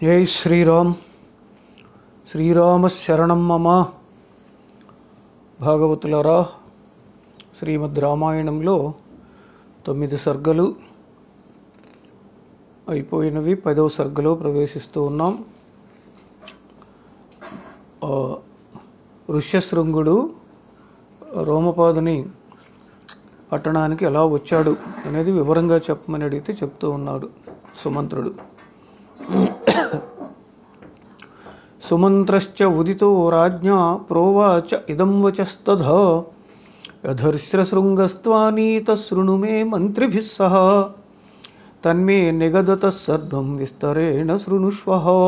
జై శ్రీరామ్ శ్రీరామ శరణం మమ భాగవతులరా శ్రీమద్ రామాయణంలో తొమ్మిది సర్గలు అయిపోయినవి పదవ సర్గలో ప్రవేశిస్తూ ఉన్నాం ఆ, ఋష్యశృంగుడు రోమపాదుని పట్టణానికి ఎలా వచ్చాడు అనేది వివరంగా చెప్పమని అడిగితే చెప్తూ ఉన్నాడు సుమంత్రుడు సుమంత్రశ్చ ఉదితో రాజ్ఞా ప్రోవాచ ఇదం వచస్తథా యధర్శ్రశృంగస్త్వానీత శృణు మే మంత్రిభిः సహ తన్మే నిగదత సర్వం విస్తరేణ శృణుష్వ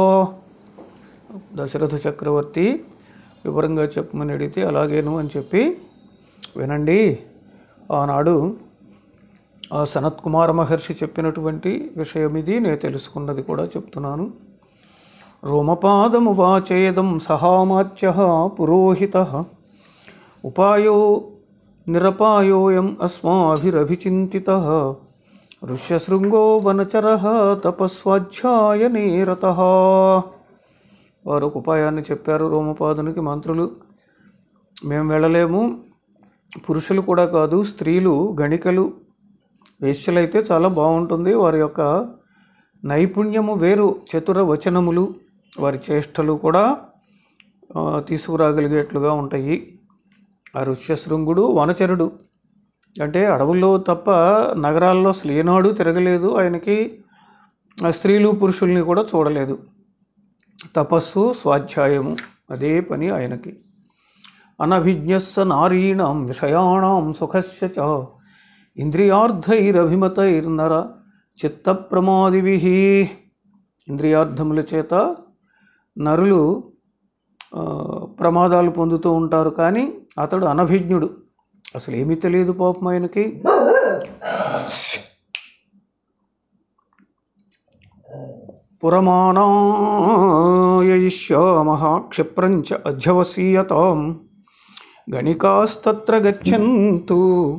దశరథ చక్రవర్తి వివరంగా చెప్పమని అడిగితే అలాగేను అని చెప్పి వినండి ఆనాడు ఆ సనత్ కుమార మహర్షి చెప్పినటువంటి విషయం ఇది నేను తెలుసుకున్నది కూడా చెప్తున్నాను రోమపాదమువాచేదం సహామాచ్య పురోహిత ఉపాయో నిరపాయోయం అస్మాభిరభిచింతిత ఋష్యశృంగో వనచర తపస్వాధ్యాయనే రత వారు ఒక ఉపాయాన్ని చెప్పారు రోమపాదునికి మంత్రులు మేము వెళ్ళలేము పురుషులు కూడా కాదు స్త్రీలు గణికలు వేశ్యలైతే చాలా బాగుంటుంది వారి యొక్క నైపుణ్యము వేరు చతుర వచనములు వారి చేష్టలు కూడా ఆ, తీసుకురాగలిగేట్లుగా ఉంటాయి ఆ ఋష్యశృంగుడు వనచరుడు అంటే అడవుల్లో తప్ప నగరాల్లో అసలు ఏనాడు తిరగలేదు ఆయనకి ఆ స్త్రీలు పురుషుల్ని కూడా చూడలేదు తపస్సు స్వాధ్యాయము అదే పని ఆయనకి అనభిజ్ఞస్స నారీణాం విషయాణం సుఖస్య చ ఇంద్రియార్థైరభిమతైర్నర చిత్తప్రమాదిభి ఇంద్రియార్థముల చేత నరులు ఆ, ప్రమాదాలు పొందుతూ ఉంటారు కానీ అతడు అనభిజ్ఞుడు అసలు ఏమీ తెలియదు పాపం ఆయనకి పురమాణాయయిష్యామః క్షిప్రంచ అధ్యవసీయతాం గణికాస్తత్ర గచ్చन्तు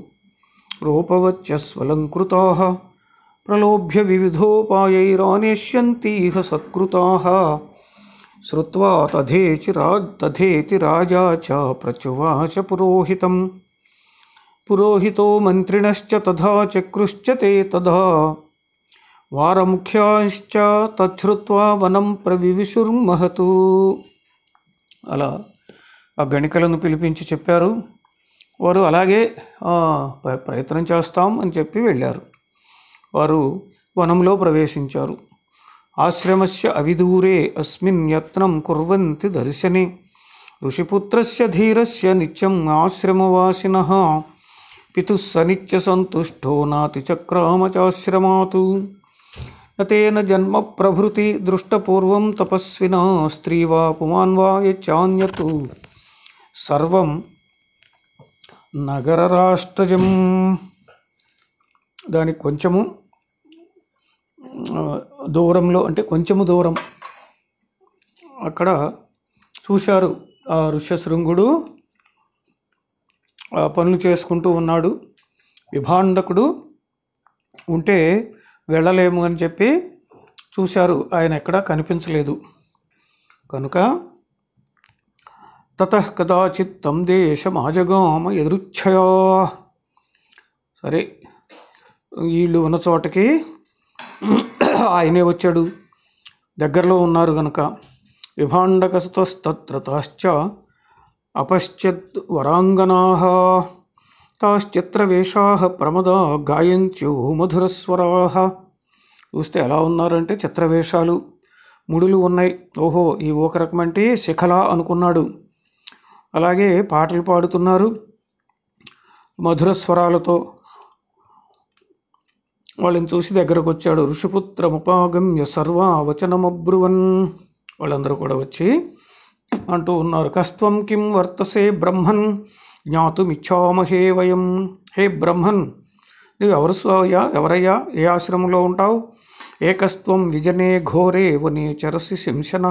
రూపవచ్చస్వలంకృతాः ప్రలోభ్య వివిధోపాయైరానేష్యంతీహ సత్కృతాः श्रुत्वा तथेचि रा तथेति राजा च प्रचुवाच पुरोहितं पुरोहितो मन्त्रिणश्च तथा चक्रुश्च ते तदा వారముఖ్యాశ్చ తచ్చుత్వా వనం ప్రవివిశుర్మహతు అలా ఆ గణికలను పిలిపించి చెప్పారు వారు అలాగే "ఆ, ప్ర- ప్రయత్నం చేస్తాం అని చెప్పి వెళ్ళారు వారు వనంలో ప్రవేశించారు ఆశ్రమస్య అవిదూరే అస్మిన్ యత్నం కుర్వంతి దర్శనే ఋషిపుత్రస్య ధీరస్య నిత్యం ఆశ్రమవాసినః పితుः స నిత్యసంతుష్టో నాతిచక్రామచాశ్రమాతు నతేన జన్మ ప్రభృతి దృష్టపూర్వం తపస్వినా స్త్రీ వా పుమాన్ వా యచ్చాన్యతు సర్వం నగరరాష్ట్రజం దానికి కొంచెము ఆ, దూరంలో అంటే కొంచెము దూరం అక్కడ చూశారు ఆ ఋష్యశృంగుడు ఆ పనులు చేసుకుంటూ ఉన్నాడు విభాండకుడు ఉంటే వెళ్ళలేము అని చెప్పి చూశారు ఆయన ఎక్కడా కనిపించలేదు కనుక తత కదాచిత్ తం దేశమాజగామ ఎదురుచ్ఛయా సరే వీళ్ళు ఉన్న చోటకి ఆయనే వచ్చాడు దగ్గరలో ఉన్నారు గనుక విభాండకస్తత్రతాశ్చ అపశ్చత్ వరాంగనా తాశ్చిత్రవేషా ప్రమదా గాయంత్యు మధురస్వరా చూస్తే ఎలా ఉన్నారంటే చిత్రవేషాలు ముడులు ఉన్నాయి ఓహో ఈ ఒక రకమంటే శిఖల అనుకున్నాడు అలాగే పాటలు పాడుతున్నారు మధుర స్వరాలతో వాళ్ళని చూసి దగ్గరకు వచ్చాడు ఋషిపుత్రముపాగమ్య సర్వా వచనమబ్రువన్ వాళ్ళందరూ కూడా వచ్చి అంటూ ఉన్నారు కస్త్వం కిం వర్తసే బ్రహ్మన్ జ్ఞాతుమిచ్చామహే వయం హే బ్రహ్మన్ నువ్వు ఎవరు స్వయ్యా ఎవరయ్యా ఏ ఆశ్రమంలో ఉంటావు ఏకస్త్వం విజనే ఘోరే వనే చరసి శంశన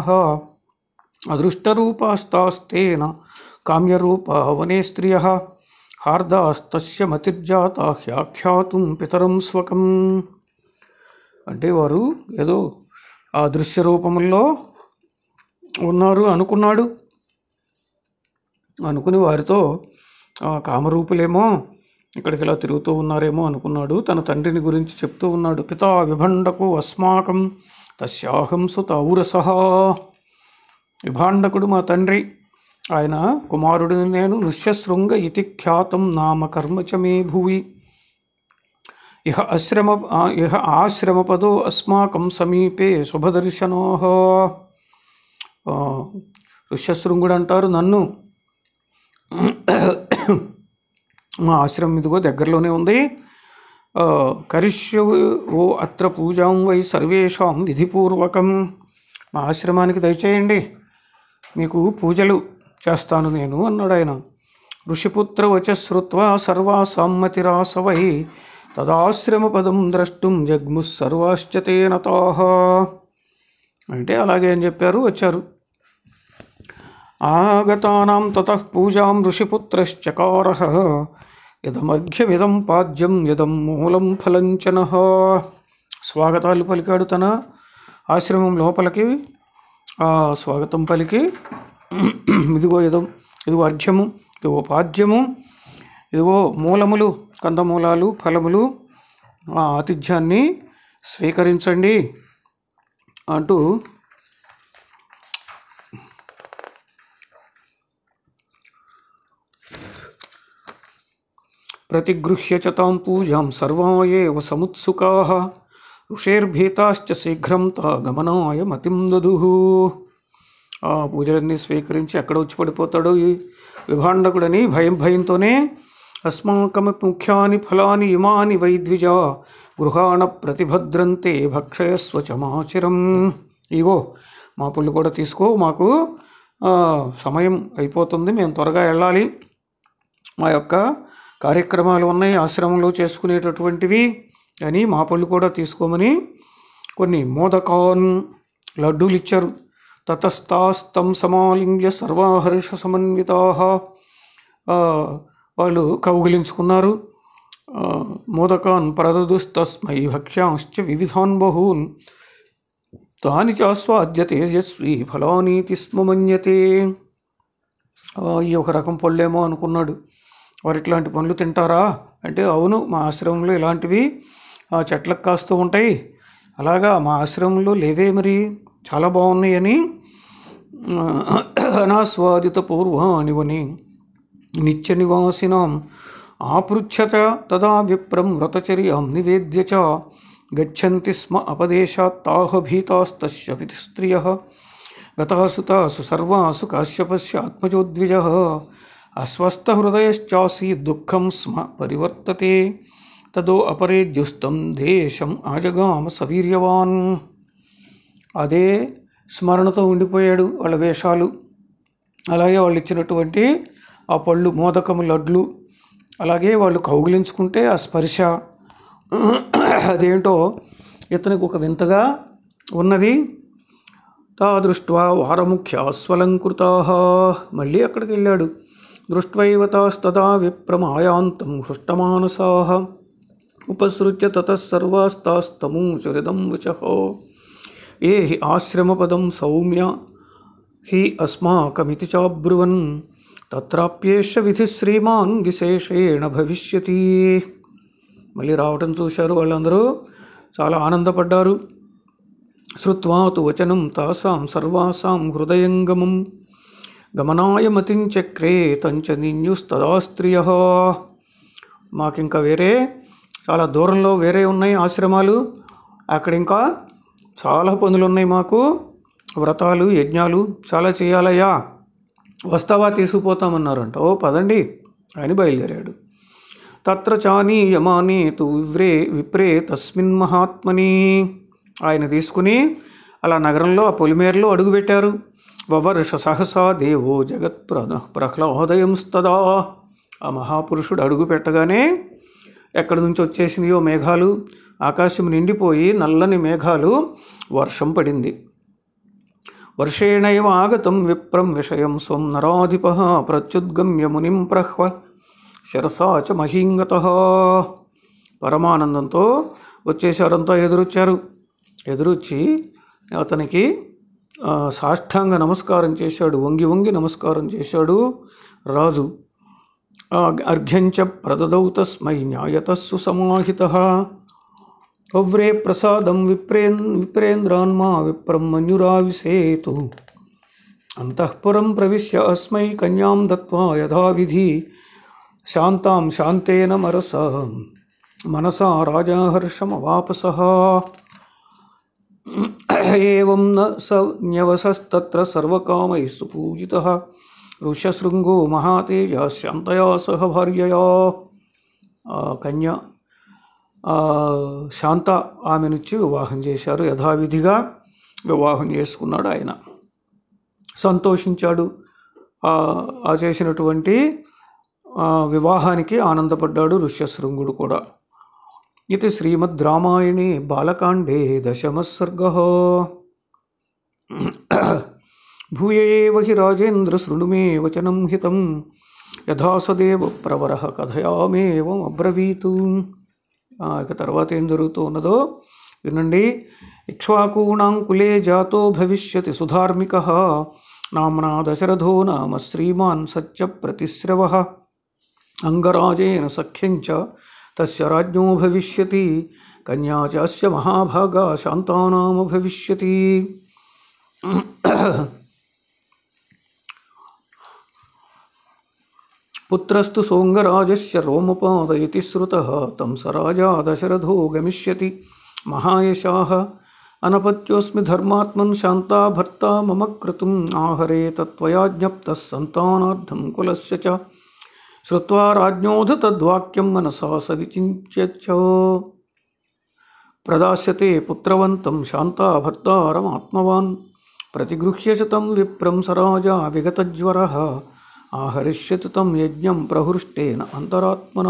అదృష్టరూపాస్తాస్తేన కామ్యరూప వనే స్త్రియ హార్దాస్తస్య మతిర్జాత హ్యాఖ్యాతుం పితరం స్వకం అంటే వారు ఏదో ఆ దృశ్య రూపముల్లో ఉన్నారు అనుకున్నాడు అనుకుని వారితో "ఆ, కామరూపులేమో ఇక్కడికి ఇలా తిరుగుతూ ఉన్నారేమో అనుకున్నాడు తన తండ్రిని గురించి చెప్తూ ఉన్నాడు పితా విభండకు అస్మాకం తస్యాహం సుత ఔరసహ విభాండకుడు మా తండ్రి ఆయన కుమారుడిని నేను నృష్యశృంగ ఇతి ఖ్యాతం నామ కర్మ చ మే భువి ఇహ ఆశ్రమ ఆ, ఇహ ఆశ్రమపదో అస్మాకం సమీపే శుభదర్శనో ఋష్యశృంగుడు అంటారు నన్ను మా ఆశ్రమం ఇదిగో దగ్గరలోనే ఉంది ఆ, కరిష్య ఓ అత్ర పూజాం వై సర్వేషాం విధిపూర్వకం మా ఆశ్రమానికి దయచేయండి మీకు పూజలు చేస్తాను నేను అన్నాడు ఆయన ఋషిపుత్ర వచశ్రుత్వా సర్వా సమ్మతిరాసవై తదాశ్రమ పదం ద్రష్టుం జగ్ము సర్వాశ్చతేనతాహ అంటే అలాగే అని చెప్పారు వచ్చారు ఆగతానాం తతః పూజాం ఋషిపుత్రశ్చకార యదమర్ఘ్యమిదం పాద్యం యదం మూలం ఫలంచన స్వాగతాలు పలికాడు తన ఆశ్రమం లోపలికి ఆ స్వాగతం పలికి ఇదిగో ఇదో ఇదిగో అర్ఘ్యము ఇదిగో పాద్యము ఇదిగో మూలములు కందమూలాలు ఫలములు ఆ ఆతిథ్యాన్ని స్వీకరించండి అంటూ ప్రతిగృహ్య చ తాం పూజాం సర్వా ఏవ సముత్సుకా ఋషేర్భీతాశ్చ శీఘ్రం తా గమనాయ మతిం దదుః ఆ పూజలన్నీ స్వీకరించి ఎక్కడ వచ్చి పడిపోతాడో ఈ విభాండకుడని భయం భయంతోనే అస్మాకమ ముఖ్యాని ఫలాని ఇమాని వైద్విజ గృహాణ ప్రతిభద్రంతే భక్షయస్వ చమాచిరం ఇగో మా పుళ్ళు కూడా తీసుకో మాకు ఆ, సమయం అయిపోతుంది మేము త్వరగా వెళ్ళాలి మా యొక్క కార్యక్రమాలు ఉన్నాయి ఆశ్రమంలో చేసుకునేటటువంటివి అని మా పళ్ళు కూడా తీసుకోమని కొన్ని మోదకాన్ లడ్డూలు ఇచ్చారు తతస్తాస్తం సమాలింగ్య సర్వాహర్ష సమన్వితా వాళ్ళు కౌగిలించుకున్నారు ఆ, మోదకాన్ ప్రదదుస్తస్మై భక్ష్యాంశ్చ వివిధాన్ బహూన్ తాని చాస్వాద్య తేజస్వి ఫలానీతి స్మ మన్యతే ఆ, ఈ ఒక రకం పళ్ళేమో అనుకున్నాడు వారు ఇట్లాంటి పండ్లు తింటారా అంటే అవును మా ఆశ్రమంలో ఇలాంటివి ఆ, చెట్లకు కాస్తూ ఉంటాయి అలాగా మా ఆశ్రమంలో లేవే మరి చాలా బాగున్నాయని ఆ, అనాస్వాదిత పూర్వానివని నిత్య నివాసినాం ఆపృచ్ఛత తదా విప్రం వ్రతచర్యాం నివేద్య చ గచ్చంతి స్మ అపదేశాత్ తాహ భీతాస్తస్య స్త్రియ గతాసు తాసు సర్వాసు కాశ్యపస్య ఆత్మజోద్విజ అస్వస్థహృదయశ్చాసి దుఃఖం స్మ పరివర్తతే తదో అపరేజ్యుస్తం దేశం ఆజగామ సవీర్యవాన్ అదే స్మరణతో ఉండిపోయాడు వాళ్ళ వేషాలు అలాగే వాళ్ళు ఇచ్చినటువంటి ఆ పళ్ళు మోదకము లడ్లు అలాగే వాళ్ళు కౌగిలించుకుంటే ఆ స్పర్శ అదేంటో ఇతనికి ఒక వింతగా ఉన్నది తా దృష్ట్వా వారముఖ్యాస్వలంకృతా మళ్ళీ అక్కడికి వెళ్ళాడు దృష్ట్వైవ తాస్తదా విప్రమాయాంతం హృష్టమానసా ఉపసృత్య తతసర్వాస్తాస్తమూచరిదం వచహో ఏ హి ఆశ్రమపదం సౌమ్య హి అస్మాకమితి చాబ్రువన్ తత్రాప్యేష విధి శ్రీమాన్ విశేషేణ భవిష్యతి మళ్ళీ రావటం చూశారు వాళ్ళందరూ చాలా ఆనందపడ్డారు శ్రుత్వా తు వచనం తాసాం సర్వాసాం హృదయంగమం గమనాయ మతిం చక్రే తంచ నిన్యుస్తదా స్త్రియ మాకింకా వేరే చాలా దూరంలో వేరే ఉన్నాయి ఆశ్రమాలు అక్కడ ఇంకా చాలా పనులు ఉన్నాయి మాకు వ్రతాలు యజ్ఞాలు చాలా చేయాలయ్యా వస్తావా తీసుకుపోతామన్నారంట ఓ పదండి అని బయలుదేరాడు తత్ర చానీయమానే తు వివ్రే విప్రే తస్మిన్ మహాత్మని ఆయన తీసుకుని అలా నగరంలో ఆ పొలిమేరలో అడుగుపెట్టారు వవర్ష సహసా దేవో జగత్ ప్ర ప్రహ్లాదయంస్తదా ఆ మహాపురుషుడు అడుగు పెట్టగానే ఎక్కడి నుంచి వచ్చేసినాయో మేఘాలు ఆకాశం నిండిపోయి నల్లని మేఘాలు వర్షం పడింది వర్షేణైవ ఆగతం విప్రం విషయం స్వం నరాధిప ప్రత్యుద్గమ్య మునిం ప్రహ్వ శరసా చ మహీంగత పరమానందంతో వచ్చేసారంతా ఎదురొచ్చారు ఎదురొచ్చి అతనికి ఆ, సాష్టాంగ నమస్కారం చేశాడు వంగి వంగి నమస్కారం చేశాడు రాజు ఆ, అర్ఘ్యంచ ప్రదదౌ తస్మై న్యాయతస్సు సమాహిత పవ్రే ప్రసాదం విప్రేన్ విప్రేంద్రాన్మా విప్రం మన్యురావిసేతు అంతఃపురం ప్రవిశ్య అస్మై కన్యాం దత్వా యథావిధి శాంతాం శాంతేన మరస మనసా రాజా హర్షమవాపసः ఏం న స న్యవసస్తత్ర సర్వకామైः సుపూజితः ఋష్యశృంగో మహాతేజ శాంతయా సహ భార్యయా ఆ కన్య ఆ, శాంత ఆమెనుచ్చి వివాహం చేశారు యథావిధిగా వివాహం చేసుకున్నాడు ఆయన సంతోషించాడు ఆ ఆ చేసినటువంటి ఆ, వివాహానికి ఆనందపడ్డాడు ఋష్యశృంగుడు కూడా ఇది శ్రీమద్ రామాయణే బాలకాండే దశమः సర్గः భూయ ఏవ హి రాజేంద్ర శృణు మే వచనం హితం యథా సదేవ ప్రవర కథయామేవం అబ్రవీతు ఆ, ఇక తర్వాత ఏం జరుగుతూ ఉన్నదో వినండి ఇక్ష్వాకూణాం కులే జాతో భవిష్యతి సుధార్మిక నామ్నా దశరథో నామ శ్రీమాన్ సత్య ప్రతిశ్రవ అంగరాజేన సఖ్యంచ తస్య రాజ్ఞో భవిష్యతి కన్యా చాస్య మహాభాగా శాంతానామ భవిష్యతి పుత్రస్తు సోంగరాజస్య రోమపాద ఇతి శ్రుతः తం స రాజా దశరథో గమిష్యతి మహాయశాः అనపత్యోస్మి ధర్మాత్మన్ శాంతా భర్తా మమ క్రతుం ఆహరే తత్వయా జ్ఞప్తः సంతానార్థం కులస్య చ శ్రుత్వా రాజ్ఞోధ తద్వాక్యం మనసా స విచింత్య ప్రదాస్యతే పుత్రవంతం శాంతా భర్తారమాత్మవాన్ ప్రతిగృహ్య శతం విప్రం సరాజా విగతజ్వర ఆహరిష్యతి తం యజ్ఞం ప్రహృష్టేన అంతరాత్మనా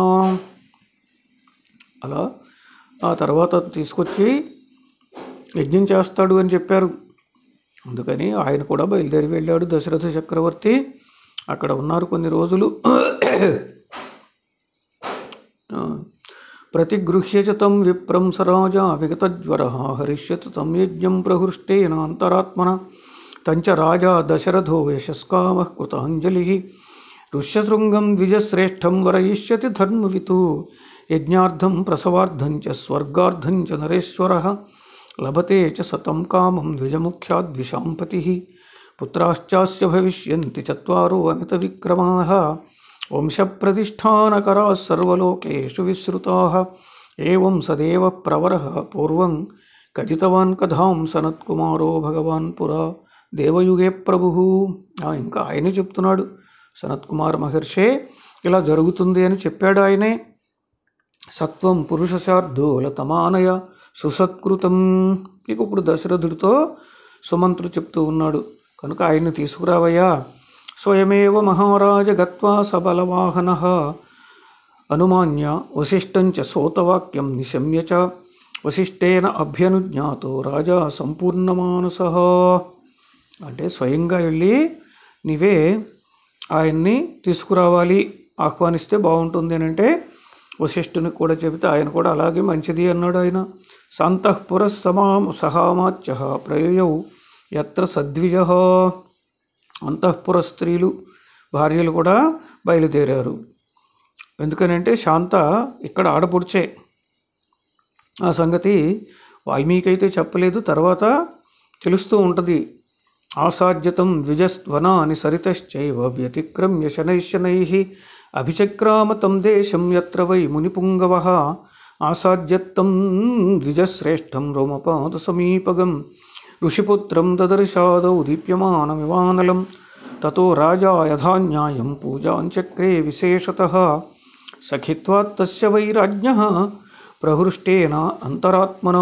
అలా ఆ తర్వాత తీసుకొచ్చి యజ్ఞం చేస్తాడు అని చెప్పారు అందుకని ఆయన కూడా బయలుదేరి వెళ్ళాడు దశరథ చక్రవర్తి అక్కడ ఉన్నారు కొన్ని రోజులు ప్రతిగృహ్య చ తం విప్రం సరాజా విగతజ్వర హరిష్యత్ తం యజ్ఞం ప్రహృష్టేన అంతరాత్మన తంచ రాజా దశరథో యశస్కామ కృతాంజలి ఋష్యశృంగం ద్విజశ్రేష్టం వరయిష్యతి ధర్మవితు యజ్ఞార్థం ప్రసవార్థం చ స్వర్గార్థం చ నరేశ్వర లభతే చ సతం కామం ద్విజముఖ్యాద్విషాంపతి పుత్రాశ్చాస్య భవిష్యంతి చత్వారో అమిత విక్రమాः వంశప్రతిష్టానకరాः సర్వలోకేషు విశ్రుతాः ఏవం సదేవ ప్రవరः పూర్వం కథితవాన్ కథాం సనత్కుమారో భగవాన్ పురా దేవయుగే ప్రభు ఇంకా ఆయనే చెప్తున్నాడు సనత్కుమార మహర్షే ఇలా జరుగుతుంది అని చెప్పాడు ఆయనే సత్వం పురుషశార్దూల తమానయ సుసత్కృతం ఇక ఇప్పుడు దశరథుడితో సుమంత్రుడు చెప్తూ ఉన్నాడు కనుక ఆయన్ని తీసుకురావయ్యా స్వయమేవ మహారాజ గత్వా సబలవాహన అనుమాన్య వశిష్టం చ సోతవాక్యం నిశమ్య చ వశిష్టేన అభ్యనుజ్ఞాతో రాజా సంపూర్ణమానస అంటే స్వయంగా వెళ్ళి నీవే ఆయన్ని తీసుకురావాలి ఆహ్వానిస్తే బాగుంటుంది అని అంటే వశిష్ఠుని కూడా చెబితే ఆయన కూడా అలాగే మంచిది అన్నాడు ఆయన సాంతఃపుర సమా సహామాచ్య ప్రయయౌ ఎత్ర సద్విజ అంతఃపుర స్త్రీలు భార్యలు కూడా బయలుదేరారు ఎందుకనంటే శాంత ఇక్కడ ఆడపుడిచే ఆ సంగతి వాల్మీకి అయితే చెప్పలేదు తర్వాత తెలుస్తూ ఉంటుంది ఆసాధ్యతం ద్విజస్వనాని సరితశ్చైవ వ్యతిక్రమ్య శనైశనై అభిచక్రామ తం దేశం యత్ర వై మునిపుంగవ ఆసాధ్యత్తం ద్విజశ్రేష్టం రోమపాద సమీపగం ఋషిపుత్రం దదర్శాదౌ దీప్యమానమివానలం తతో రాజా యథాన్యాయం పూజాంచక్రే విశేషతః సఖిత్వాత్ తస్య వైరాజ్ఞ ప్రహృష్టేన అంతరాత్మనా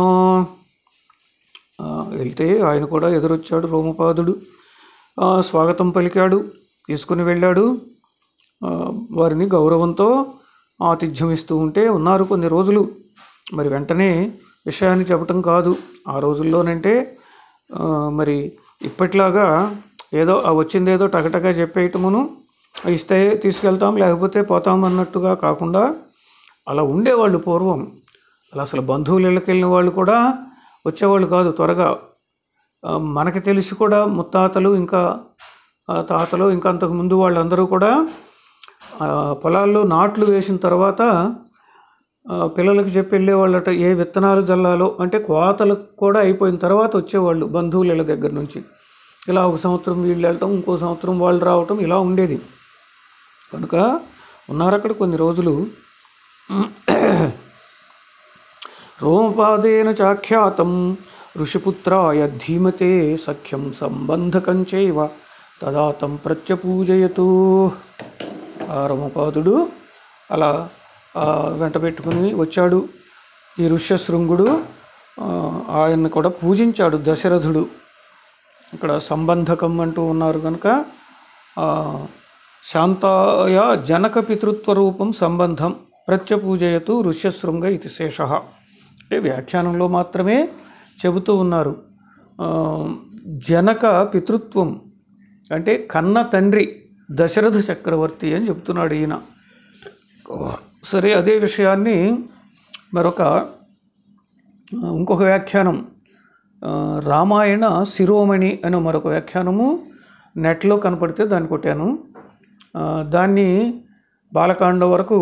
ఆ, వెళ్తే ఆయన కూడా ఎదురొచ్చాడు రోమపాదుడు ఆ, స్వాగతం పలికాడు తీసుకుని వెళ్ళాడు ఆ, వారిని గౌరవంతో ఆతిథ్యం ఇస్తూ ఉంటే ఉన్నారు కొన్ని రోజులు మరి వెంటనే విషయాన్ని చెప్పటం కాదు ఆ రోజుల్లోనంటే ఆ, మరి ఇప్పట్లాగా ఏదో ఆ వచ్చిందేదో టకటగా చెప్పేయటమును ఇస్తే తీసుకెళ్తాం లేకపోతే పోతాం అన్నట్టుగా కాకుండా అలా ఉండేవాళ్ళు పూర్వం అలా అసలు బంధువుల ఇళ్ళకి వెళ్ళిన వాళ్ళు కూడా వచ్చేవాళ్ళు కాదు త్వరగా ఆ, మనకి తెలిసి కూడా ముత్తాతలు ఇంకా ఆ, తాతలు ఇంకా అంతకు ముందు వాళ్ళందరూ కూడా ఆ, పొలాల్లో నాట్లు వేసిన తర్వాత ఆ, పిల్లలకి చెప్పి వెళ్ళేవాళ్ళట ఏ విత్తనాలు జల్లాలో అంటే కోతలు కూడా అయిపోయిన తర్వాత వచ్చేవాళ్ళు బంధువుల ఇళ్ళ దగ్గర నుంచి ఇలా ఒక సంవత్సరం వీళ్ళు వెళ్ళటం ఇంకో సంవత్సరం వాళ్ళు రావటం ఇలా ఉండేది కనుక ఉన్నారు అక్కడ కొన్ని రోజులు రోమపాదేన చాఖ్యాతం ఋషిపుత్రాయ ధీమతే సఖ్యం సంబంధకం చైవ తదా తం ప్రత్యపూజయతు ఆ రోమపాదుడు అలా ఆ, వెంట పెట్టుకుని వచ్చాడు ఈ ఋష్యశృంగుడు ఆ, ఆయన్ని కూడా పూజించాడు దశరథుడు ఇక్కడ సంబంధకం అంటూ ఉన్నారు కనుక ఆ, శాంతాయ జనక పితృత్వ రూపం సంబంధం ప్రత్యపూజయతు ఋష్యశృంగ ఇది శేష అంటే వ్యాఖ్యానంలో మాత్రమే చెబుతూ ఉన్నారు ఆ, జనక పితృత్వం అంటే కన్న తండ్రి దశరథ చక్రవర్తి అని చెప్తున్నాడు ఈయన సరే అదే విషయాన్ని మరొక ఇంకొక వ్యాఖ్యానం ఆ, రామాయణ శిరోమణి అనే మరొక వ్యాఖ్యానము నెట్లో కనపడితే దాన్ని కొట్టాను ఆ, దాన్ని బాలకాండ వరకు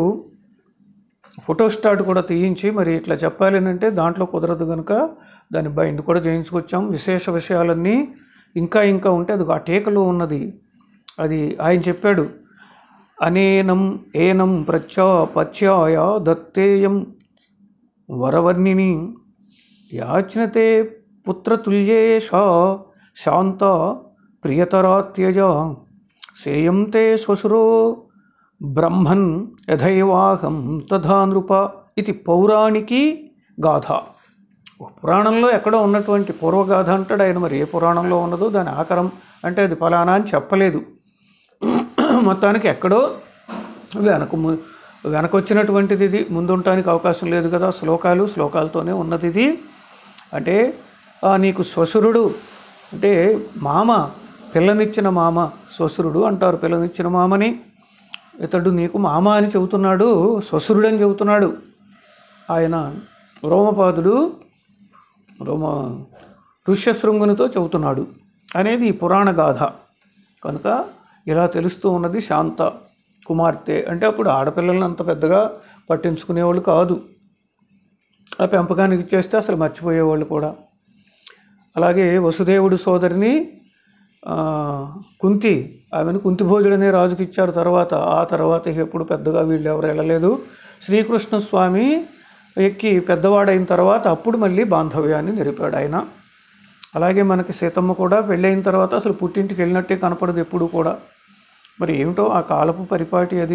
ఫోటోస్టాట్ కూడా తీయించి మరి ఇట్లా చెప్పాలి అని అంటే దాంట్లో కుదరదు కనుక దాన్ని బైండ్ కూడా చేయించుకొచ్చాం విశేష విషయాలన్నీ ఇంకా ఇంకా ఉంటే అది ఆ టీకలో ఉన్నది అది ఆయన చెప్పాడు అనేనం ఏనం ప్రత్యాపత్యాయ దత్తేయం వరవర్ణిని యాచనతే పుత్రతుల్యేష శాంత ప్రియతరాత్యజ సేయం తే శ్వశురో బ్రహ్మన్ యథైవాహం తథా నృప ఇది పౌరాణికి గాథ ఒక పురాణంలో ఎక్కడో ఉన్నటువంటి పూర్వగాథ అంటాడు ఆయన మరి ఏ పురాణంలో ఉన్నదో దాని ఆకరం అంటే అది ఫలానా అని చెప్పలేదు మొత్తానికి ఎక్కడో వెనక ము- వెనకొచ్చినటువంటిది ఇది ముందుంటానికి అవకాశం లేదు కదా శ్లోకాలు శ్లోకాలతోనే ఉన్నది ఇది అంటే ఆ, నీకు శ్వశురుడు అంటే మామ పిల్లనిచ్చిన మామ శ్వశురుడు అంటారు పిల్లనిచ్చిన మామని ఇతడు నీకు మామ అని చెబుతున్నాడు శ్వశురుడని చెబుతున్నాడు ఆయన రోమపాదుడు రోమ ఋష్యశృంగునితో చెబుతున్నాడు అనేది ఈ పురాణ గాథ కనుక ఇలా తెలుస్తూ ఉన్నది శాంత కుమార్తె అంటే అప్పుడు ఆడపిల్లల్ని అంత పెద్దగా పట్టించుకునేవాళ్ళు కాదు ఆ పెంపకానికి ఇచ్చేస్తే అసలు మర్చిపోయేవాళ్ళు కూడా అలాగే వసుదేవుడి సోదరిని ఆ, కుంతి ఆమెను కుంతి భోజుడనే రాజుకి ఇచ్చారు తర్వాత ఆ తర్వాత ఇక ఎప్పుడు పెద్దగా వీళ్ళు ఎవరు వెళ్ళలేదు శ్రీకృష్ణ స్వామి ఎక్కి పెద్దవాడైన తర్వాత అప్పుడు మళ్ళీ బాంధవ్యాన్ని నిలిపాడు ఆయన అలాగే మనకి సీతమ్మ కూడా పెళ్ళైన తర్వాత అసలు పుట్టింటికి వెళ్ళినట్టే కనపడదు ఎప్పుడు కూడా మరి ఏమిటో ఆ కాలపు పరిపాటి అది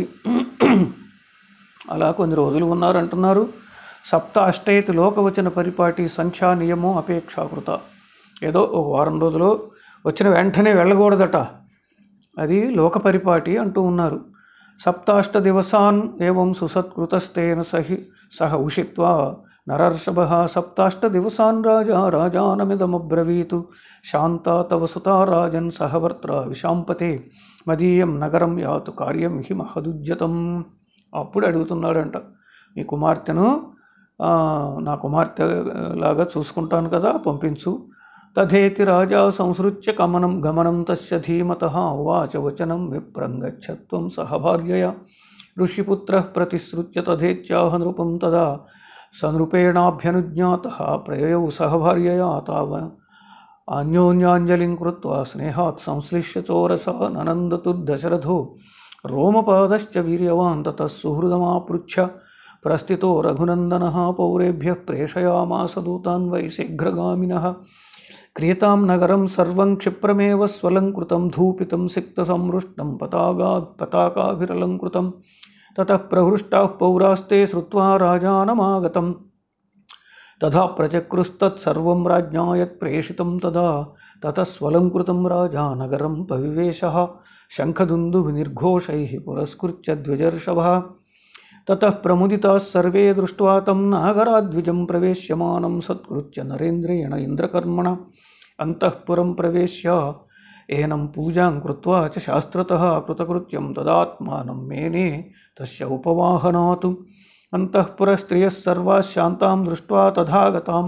అలా కొన్ని రోజులు ఉన్నారంటున్నారు సప్త అష్టైతి లోకవచన పరిపాటి సంఖ్యా నియమం అపేక్షాకృత ఏదో ఒక వారం రోజులు వచ్చిన వెంటనే వెళ్ళకూడదట అది లోక పరిపాటి అంటూ ఉన్నారు సప్తాష్ట దివసాన్ ఏవం సుసత్కృతస్తేన సహి సహ ఉషిత్వా నరర్షభ సప్తాష్ట దివసాన్ రాజా రాజానమిదమబ్రవీతు శాంతా తవ సుతా రాజన్ సహవర్త్ర విశాంపతే మదీయం నగరం యాతు కార్యం హి మహదుజ్యతం అప్పుడు అడుగుతున్నాడంట మీ కుమార్తెను ఆ, నా కుమార్తె లాగా చూసుకుంటాను కదా పంపించు తథేతి రాజా సంసృత్య కమనం గమనం తస్య ధీమత ఉవాచ వచనం విప్రంగచ్చత్వం సహ భార్యయ ఋషిపుత్ర ప్రతిసృత్య తథేత్యాహ నృపం తదా సనృపేణాభ్యనుజ్ఞాత ప్రయయౌ సహ భార్యయా తావ అన్యోన్యాంజలిం కృత్వా స్నేహాత్ సంశ్లిష్య చోరస ననందతు దశరథో రోమపాదశ్చ వీర్యవాన్ తతः సుహృదమాపృచ్ఛ ప్రస్థితో రఘునందన పౌరేభ్య ప్రేషయామాస దూతాన్ వై శీఘ్రగామినः క్రియతాం నగరం సర్వం క్షిప్రమేవ స్వలంకృతం ధూపితం సిక్తసంమృష్టం పతాగా పతాకాభిరలంకృతం తతః ప్రహృష్టాः పౌరాస్తే శ్రుత్వా రాజానమాగతం తథా ప్రచక్రుస్తత్సర్వం రాజ్ఞా యత్ ప్రేషితం తదా తతः స్వలంకృతం రాజా నగరం పవివేశ శంఖదుందుభినిర్ఘోషైः పురస్కృత్య ద్విజర్షభः తతः ప్రముదితాः सर्वे दृष्ट्वा तं नागराद्विजं प्रवेश्यमानं सत्कृत्य नरेन्द्रेण इन्द्रकर्मण अन्तःपुरं प्रवेश्य एनं पूजां कृत्वा च शास्त्रतः कृतकृत्यं तदात्मानं मेने तस्य उपवाहनात् अन्तःपुरस्त्रियः सर्वाः शान्तां दृष्ट्वा तथा गतां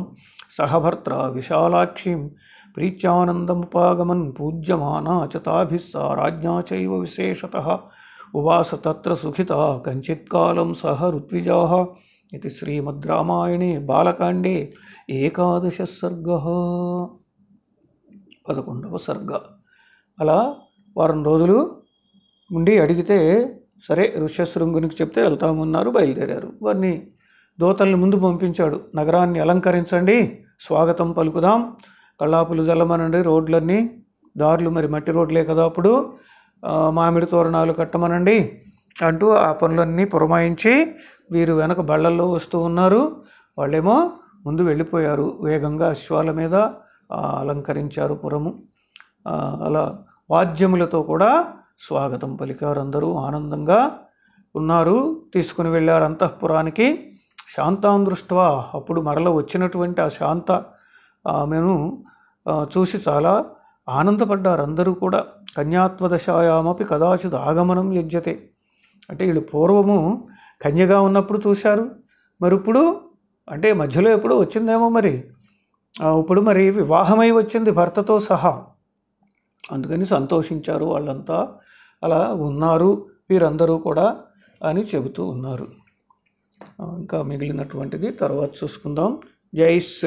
సహభర్త్ర విశాలాక్షిం ప్రీత్యానందముపాగమన్ పూజ్యమానా చ తాభిः సా రాజ్ఞా చైవ విశేషత ఉవాస తత్ర సుఖిత కంచిత్కాలం సహ ఋత్విజా ఇది శ్రీమద్రామాయణే బాలకాండే ఏకాదశ సర్గ పదకొండవ సర్గ అలా వారం రోజులు ఉండి అడిగితే సరే ఋష్యశృంగునికి చెప్తే వెళ్తామన్నారు బయలుదేరారు వారిని దోతల్ని ముందు పంపించాడు నగరాన్ని అలంకరించండి స్వాగతం పలుకుదాం కళ్ళాపులు జల్లమనండి రోడ్లన్నీ దారులు మరి మట్టి రోడ్లే కదా అప్పుడు ఆ, మామిడి తోరణాలు కట్టమనండి అంటూ ఆ పనులన్నీ పురమాయించి వీరు వెనక బళ్ళల్లో వస్తూ ఉన్నారు వాళ్ళేమో ముందు వెళ్ళిపోయారు వేగంగా అశ్వాల మీద ఆ, అలంకరించారు పురము ఆ, అలా వాద్యములతో కూడా స్వాగతం పలికారు అందరూ ఆనందంగా ఉన్నారు తీసుకుని వెళ్ళారు అంతఃపురానికి శాంతాం దృష్ట్వా అప్పుడు మరల వచ్చినటువంటి ఆ శాంత ఆమెను ఆ, చూసి చాలా ఆనందపడ్డారు అందరూ కూడా కన్యాత్వదశాయామపి కదాచిత్ ఆగమనం యజ్యతే అంటే వీళ్ళు పూర్వము కన్యగా ఉన్నప్పుడు చూశారు మరి ఇప్పుడు అంటే మధ్యలో ఎప్పుడు వచ్చిందేమో మరి ఆ, ఇప్పుడు మరి వివాహమై వచ్చింది భర్తతో సహా అందుకని సంతోషించారు వాళ్ళంతా అలా ఉన్నారు వీరందరూ కూడా అని చెబుతూ ఉన్నారు ఆ, ఇంకా మిగిలినటువంటిది తర్వాత చూసుకుందాం జై శ్రీ